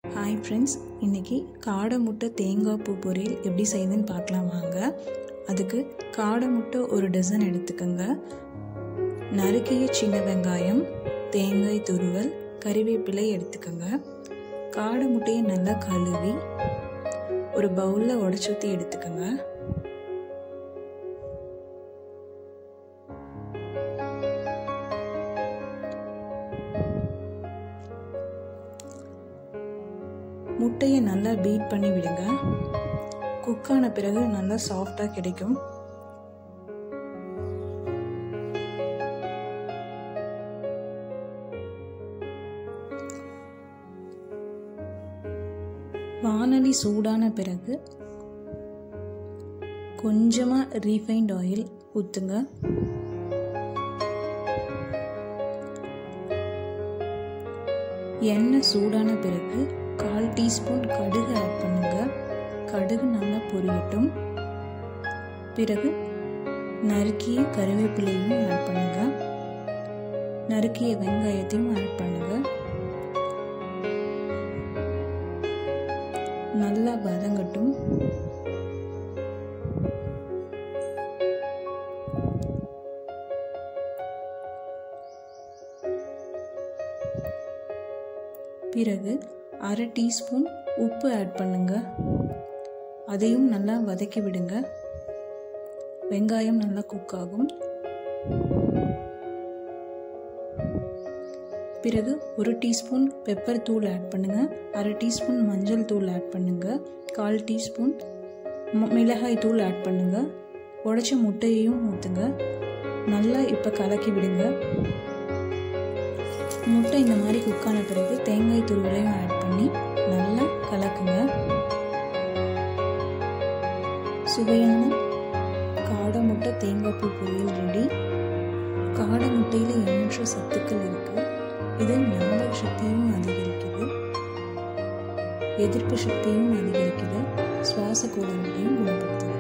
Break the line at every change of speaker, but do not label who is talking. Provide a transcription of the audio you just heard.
hi friends இன்றைக்கி காடை முட்டை தேங்காய் பூ பொரியல் எப்படி செய்யுதுன்னு பார்க்கலாம் வாங்க அதுக்கு காடை முட்டை ஒரு டசன் எடுத்துக்கோங்க நறுக்கிய சின்ன வெங்காயம் தேங்காய் துருவல் கறிவேப்பிலை எடுத்துக்கோங்க காடை முட்டையை நல்லா கழுவி ஒரு பவுலில் உடச்சி ஊற்றி எடுத்துக்கோங்க முட்டையை நல்லா பீட் பண்ணி விடுங்க குக்கான பிறகு நல்லா சாஃப்டாக கிடைக்கும் வானொலி சூடான பிறகு கொஞ்சமாக ரீஃபைண்ட் ஆயில் ஊற்றுங்க எண்ணெய் சூடான பிறகு கால் டீஸ்பூன் கடுகு ஆட் பண்ணுங்க கடுகு நல்லா பொரியட்டும் பிறகு நறுக்கிய கருவேப்பிலையும் ஆட் பண்ணுங்க நறுக்கிய வெங்காயத்தையும் ஆட் பண்ணுங்க நல்லா வதங்கட்டும் பிறகு அரை டீஸ்பூன் உப்பு ஆட் பண்ணுங்க அதையும் நல்லா வதக்கி விடுங்க வெங்காயம் நல்லா குக் ஆகும் பிறகு ஒரு டீஸ்பூன் பெப்பர் தூள் ஆட் பண்ணுங்க அரை டீஸ்பூன் மஞ்சள் தூள் ஆட் பண்ணுங்க கால் டீஸ்பூன் மிளகாய் தூள் ஆட் பண்ணுங்க உடச்ச முட்டையையும் ஊற்றுங்க நல்லா இப்போ கலக்கி விடுங்க முட்டை இந்த மாதிரி குக்கான பிறகு தேங்காய் துருவலையும் ஆட் பண்ணி நல்லா கலக்குங்க சுவையான காடை முட்டை தேங்காய் பூ பொரியல் ரெடி காடை முட்டையில் எண்ணற்ற சத்துக்கள் இருக்குது இது ஞாபக சக்தியும் அதிகரிக்குது எதிர்ப்பு சக்தியும் அதிகரிக்குது சுவாச கோளாறுகளையும் குணப்படுத்துது